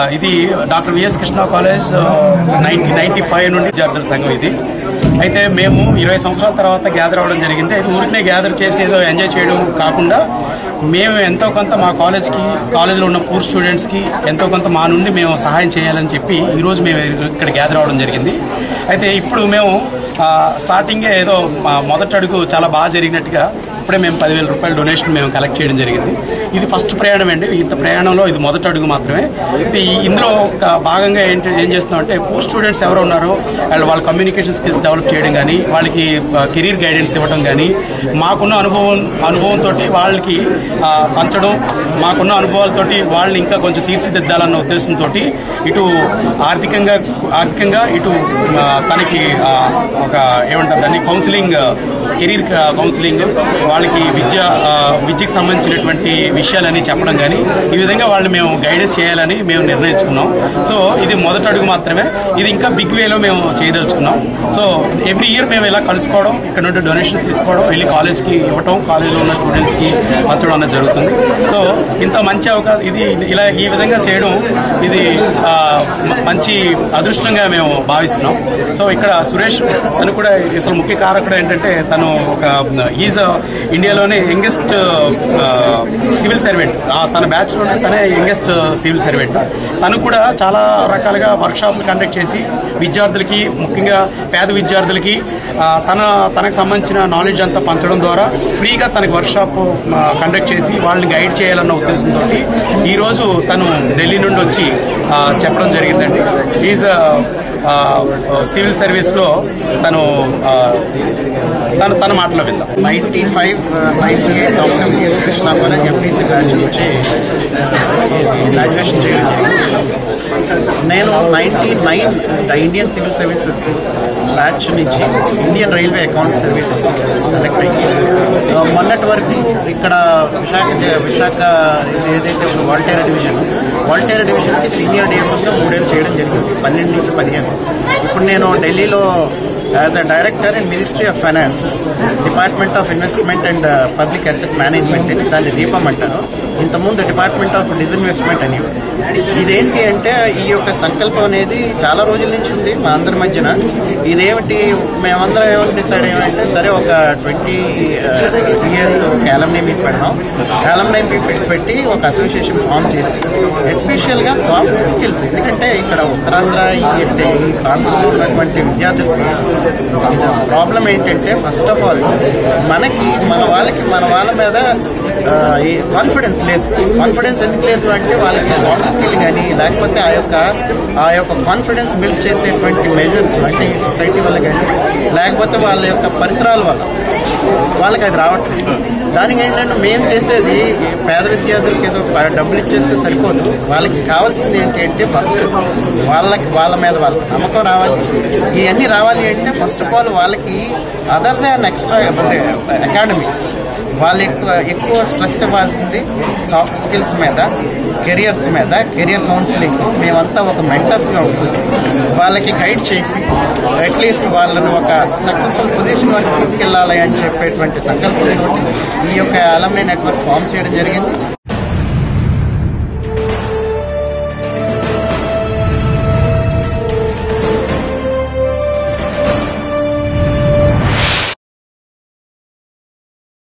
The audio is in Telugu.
ఇది doctor V S Krishna college nineteen ninety five నుండి విద్యార్థుల సంఘం ఇది అయితే మేము ఇరవై సంవత్సరాల తర్వాత గ్యాదర్ అవ్వడం జరిగింది అయితే ఊరికనే గ్యాదర్ చేసి ఏదో ఎంజాయ్ చేయడం కాకుండా మేము ఎంతో కొంత మా కాలేజ్కి కాలేజీలో ఉన్న పూర్ స్టూడెంట్స్కి ఎంతో కొంత మా నుండి మేము సహాయం చేయాలని చెప్పి ఈరోజు మేము ఇక్కడ గ్యాదర్ అవ్వడం జరిగింది అయితే ఇప్పుడు మేము ఆ, స్టార్టింగే ఏదో మా మొదటి అడుగు చాలా బాగా జరిగినట్టుగా ఇప్పుడే మేము పదివేల రూపాయల డొనేషన్ మేము కలెక్ట్ చేయడం జరిగింది ఇది ఫస్ట్ ప్రయాణం అండి ఇంత ప్రయాణంలో ఇది మొదటి అడుగు మాత్రమే ఇది ఇందులో ఒక భాగంగా ఏంటి ఏం చేస్తున్నామంటే పూర్ స్టూడెంట్స్ ఎవరు ఉన్నారో వాళ్ళు వాళ్ళ కమ్యూనికేషన్ స్కిల్స్ డెవలప్ చేయడం కానీ వాళ్ళకి కెరీర్ గైడెన్స్ ఇవ్వడం కానీ మాకున్న అనుభవం అనుభవంతో వాళ్ళకి ఆ, పంచడం మాకున్న అనుభవాలతోటి వాళ్ళని ఇంకా కొంచెం తీర్చిదిద్దాలన్న ఉద్దేశంతో ఇటు ఆర్థికంగా ఆర్థికంగా ఇటు ఆ, తనకి ఆ, ఒక ఏమంటారు దాన్ని కౌన్సిలింగ్ కెరీర్ కౌన్సిలింగ్ వాళ్ళకి విద్య ఆ, విద్యకు సంబంధించినటువంటి విషయాలన్నీ చెప్పడం కానీ ఈ విధంగా వాళ్ళని మేము గైడెన్స్ చేయాలని మేము నిర్ణయించుకున్నాం సో ఇది మొదటి అడుగు మాత్రమే ఇది ఇంకా బిగ్ వేలో మేము చేయదలుచుకున్నాం సో ఎవ్రీ ఇయర్ మేము ఇలా కలుసుకోవడం ఇక్కడ నుండి డొనేషన్స్ తీసుకోవడం వెళ్ళి కాలేజ్కి ఇవ్వటం కాలేజ్లో ఉన్న స్టూడెంట్స్కి పంచడం అనేది జరుగుతుంది సో ఇంత మంచి అవకాశం ఇది ఇలా ఈ విధంగా చేయడం ఇది ఆ, మ- మంచి అదృష్టంగా మేము భావిస్తున్నాం సో ఇక్కడ సురేష్ తను కూడా అసలు ముఖ్య కారకుడు ఏంటంటే తను ఒక ఈజ్ ఇండియాలోనే యంగెస్ట్ సివిల్ సర్వెంట్ తన బ్యాచ్లోనే తనే యంగెస్ట్ సివిల్ సర్వెంట్ తను కూడా చాలా రకాలుగా వర్క్షాప్లు కండక్ట్ చేసి విద్యార్థులకి ముఖ్యంగా పేద విద్యార్థులకి ఆ, తన తనకు సంబంధించిన నాలెడ్జ్ అంతా పంచడం ద్వారా ఫ్రీగా తనకి వర్క్షాప్ కండక్ట్ చేసి వాళ్ళని గైడ్ చేయాలన్న ఉద్దేశంతో ఈరోజు తను ఢిల్లీ నుండి వచ్చి ఆ, చెప్పడం జరిగిందండి ఈజ్ సివిల్ సర్వీస్లో తను ఆ, తను తన మాటలో విందాం ninety five ninety eight doctor V S Krishna college MPC batch నుంచి గ్రాడ్యుయేషన్ చేయడం జరిగింది. నేను ninety nine Indian civil services batch నుంచి Indian railway account services select అయ్యి ఆ, మొన్నటి వరకు ఇక్కడ విశాఖ జ- విశాఖ ఇది ఏదైతే ఉందో వాల్టేరా డివిజన్ వాల్టేరా డివిజన్కి సీనియర్ డిఎఫ్ఎస్గా మూడేళ్ళు చేయడం జరిగింది పన్నెండు నుంచి పదిహేను ఇప్పుడు నేను ఢిల్లీలో as a director in ministry of finance department of investment and public asset management అని దాన్ని దీపం అంటారు ఇంతకుముందు డిపార్ట్మెంట్ ఆఫ్ డిస్ఇన్వెస్ట్మెంట్ అని ఇదేంటి అంటే ఈ యొక్క సంకల్పం అనేది చాలా రోజుల నుంచి ఉంది మా అందరి మధ్యన ఇదేమిటి మేమందరం ఏమని డిసైడ్ అయ్యామంటే సరే ఒక ట్వంటీ ఇయర్స్ ఒక అలమ్నై మీట్ పెడదాం అలమ్నై మీట్ పెట్టి ఒక అసోసియేషన్ ఫామ్ చేసి ఎస్పెషల్గా సాఫ్ట్ స్కిల్స్ ఎందుకంటే ఇక్కడ ఉత్తరాంధ్ర ఈ ఈ ప్రాంతంలో ఉన్నటువంటి విద్యార్థులు ప్రాబ్లం ఏంటంటే ఫస్ట్ ఆఫ్ ఆల్ మనకి మన వాళ్ళకి మన వాళ్ళ మీద కాన్ఫిడెన్స్ లేదు కాన్ఫిడెన్స్ ఎందుకు లేదు అంటే వాళ్ళకి సాఫ్ట్ స్కిల్ కానీ లేకపోతే ఆ యొక్క ఆ యొక్క కాన్ఫిడెన్స్ బిల్డ్ చేసేటువంటి మెజర్స్ అంటే ఈ సొసైటీ వల్ల కానీ లేకపోతే వాళ్ళ యొక్క పరిసరాల వల్ల వాళ్ళకి అది రావట్లేదు దానికి ఏంటంటే మేము చేసేది పేద విద్యార్థులకి ఏదో ప- డబ్బులు ఇచ్చేస్తే సరిపోదు వాళ్ళకి కావాల్సింది ఏంటి అంటే ఫస్ట్ వాళ్ళకి వాళ్ళ మీద వాళ్ళకి నమ్మకం రావాలి ఇవన్నీ రావాలి అంటే ఫస్ట్ ఆఫ్ ఆల్ వాళ్ళకి అదర్ దాన్ ఎక్స్ట్రా అకాడమిక్స్ వాళ్ళు ఎక్కువ ఎక్కువ స్ట్రెస్ ఇవ్వాల్సింది సాఫ్ట్ స్కిల్స్ మీద కెరియర్స్ మీద కెరియర్ కౌన్సిలింగ్ మేమంతా ఒక మెంటర్స్గా ఉంటుంది వాళ్ళకి గైడ్ చేసి అట్లీస్ట్ వాళ్ళని ఒక సక్సెస్ఫుల్ పొజిషన్ వరకు తీసుకెళ్ళాలి అని చెప్పేటువంటి సంకల్పంతో ఈ యొక్క అలమ్ని నెట్వర్క్ ఫామ్ చేయడం జరిగింది